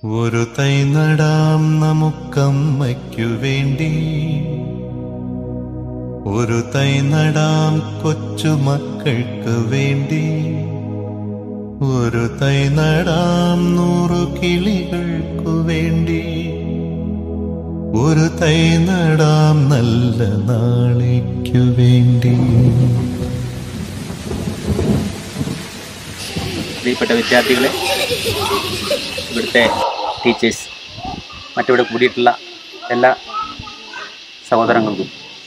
ഒരു തൈ നടാം നമുക്കമ്മയ്ക്കു വേണ്ടി ഒരു തൈ നടാം കൊച്ചുമക്കൾക്ക് വേണ്ടി ഒരു തൈ നടാം നൂറു കിളികൾക്കു വേണ്ടി ഒരു തൈ നടാം നല്ല നാളേക്കു വേണ്ടി പ്രിയപ്പെട്ട വിദ്യാർത്ഥികളെ ഇവിടുത്തെ ടീച്ചേഴ്സ് മറ്റിവിടെ കൂടിയിട്ടുള്ള എല്ലാ സഹോദരങ്ങൾക്കും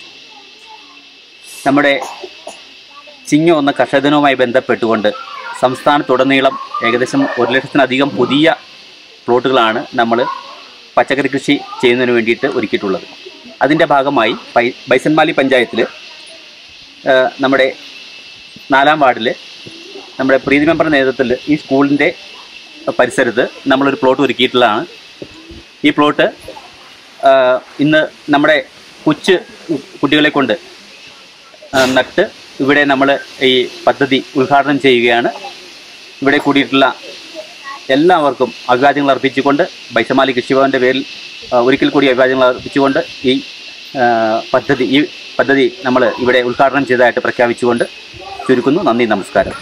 നമ്മുടെ ചിങ്ങ എന്ന കർഷക ദിനവുമായി ബന്ധപ്പെട്ടുകൊണ്ട് സംസ്ഥാനത്തുടനീളം ഏകദേശം ഒരു ലക്ഷത്തിലധികം പുതിയ പ്ലോട്ടുകളാണ് നമ്മൾ പച്ചക്കറി കൃഷി ചെയ്യുന്നതിന് വേണ്ടിയിട്ട് ഒരുക്കിയിട്ടുള്ളത് അതിൻ്റെ ഭാഗമായി പൈ ബൈസൺമാലി പഞ്ചായത്തിൽ നമ്മുടെ നാലാം വാർഡിൽ നമ്മുടെ പ്രീതി മെമ്പറുടെ നേതൃത്വത്തിൽ ഈ സ്കൂളിൻ്റെ പരിസരത്ത് നമ്മളൊരു പ്ലോട്ട് ഒരുക്കിയിട്ടുള്ളതാണ് ഈ പ്ലോട്ട് ആ, ഇന്ന് നമ്മുടെ കൊച്ചു കുട്ടികളെ കൊണ്ട് ആ, നട്ട് ഇവിടെ നമ്മൾ ഈ പദ്ധതി ഉദ്ഘാടനം ചെയ്യുകയാണ് ഇവിടെ കൂടിയിട്ടുള്ള എല്ലാവർക്കും അഭിവാദ്യങ്ങൾ അർപ്പിച്ചുകൊണ്ട് ബൈസമാലി കൃഷിഭവൻ്റെ പേരിൽ ആ, ഒരിക്കൽ കൂടി അഭിവാദ്യങ്ങൾ അർപ്പിച്ചുകൊണ്ട് ഈ ആ, പദ്ധതി ഈ പദ്ധതി നമ്മൾ ഇവിടെ ഉദ്ഘാടനം ചെയ്തതായിട്ട് പ്രഖ്യാപിച്ചുകൊണ്ട് ചുരുക്കുന്നു നന്ദി നമസ്കാരം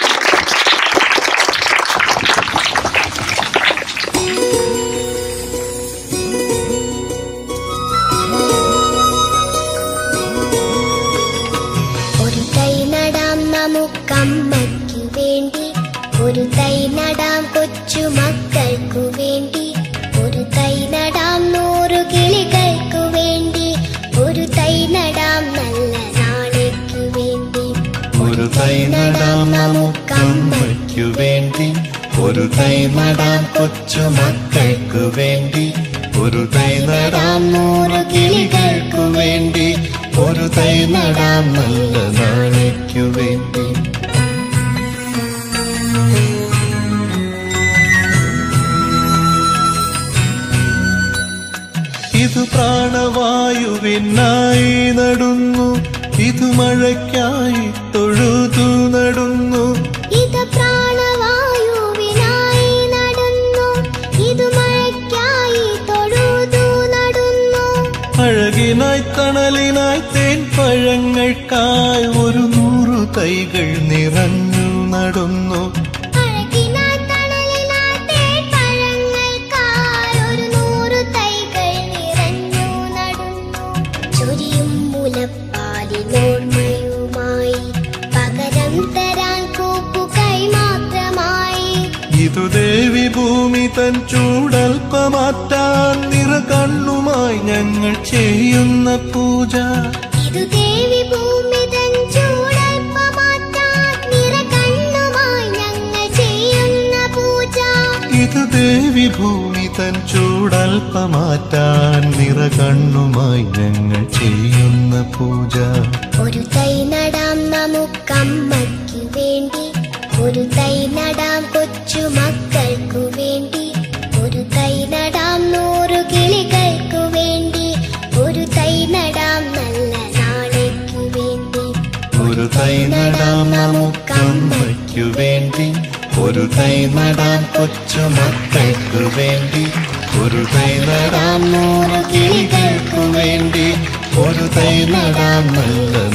ഒരു തൈ നടാം നമുക്കമ്മയ്ക്കു വേണ്ടി ഒരു തൈ നടാം കൊച്ചു മക്കൾക്കു വേണ്ടി ഒരു തൈ നടാം നൂറു കിളികൾക്കു വേണ്ടി ഒരു തൈ നടാം നല്ല നാളേക്കു വേണ്ടി ഒരു തൈ നടാം നമുക്കമ്മയ്ക്കു വേണ്ടി ഒരു തൈ നടാം കൊച്ചുമക്കൾക്കു വേണ്ടി ഒരു തൈ നടാം നൂറ് കിളികൾക്കു വേണ്ടി ഒരു തൈ നടാം നല്ല നാളേക്കു വേണ്ടി ഇത് പ്രാണവായുവിനായി നടുന്നു ഇത് മഴയ്ക്കായി തൊഴുതു നടുന്നു ഇത് പ്രാണവായുവിനായി നടന്നു ഇത് മഴയ്ക്കായി തൊഴുതു നടന്നു അഴകിനായി തണലിനായി തേൻ പഴങ്ങൾക്കായി ഒരു നൂറു തൈകൾ നിറഞ്ഞു നടുന്നു അഴകിനായി തണലിനായി തേൻപഴങ്ങൾക്കായി ഒരു നൂറ് തൈകൾ നിറഞ്ഞു നടന്നു. ചൊരിയും മുലപ്പാലിനോർമ്മയുമായി പകരം തരാൻ കൂപ്പുകൈ മാത്രമായി ഇതു ദേവി ഭൂമി തൻ ചൂടൽപ്പമാറ്റാൻ നിറ കണ്ണുമായി ഞങ്ങൾ ചെയ്യുന്ന പൂജ ഇതു ദേവി ഭൂമി തൻ ചൂടൽപ്പമാറ്റാൻ നിറകണ്ണുമായി ഞങ്ങൾ ചെയ്യുന്ന പൂജ ഇത് ദേവി ഭൂമി തൻ ചൂടൽപ്പമാറ്റാൻ നിറ കണ്ണുമായി ഞങ്ങൾ ചെയ്യുന്ന പൂജ ഒരു തൈ നടാം നമുക്കമ്മയ്ക്കു വേണ്ടി ഒരു തൈ നടാം കൊച്ചു മക്കൾക്കു വേണ്ടി ഒരു തൈ നടാം നൂറു കിളികൾക്കു വേണ്ടി ഒരു തൈ നടാം നല്ല നാളേക്കു വേണ്ടി ഒരു തൈ നടാം നമുക്കമ്മയ്ക്കു വേണ്ടി ഒരു തൈ നടാം കൊച്ചുമക്കൾക്കു വേണ്ടി ഒരു തൈ നടാം നൂറ് കിളികൾക്കു വേണ്ടി ഒരു തൈ നടാം നല്ല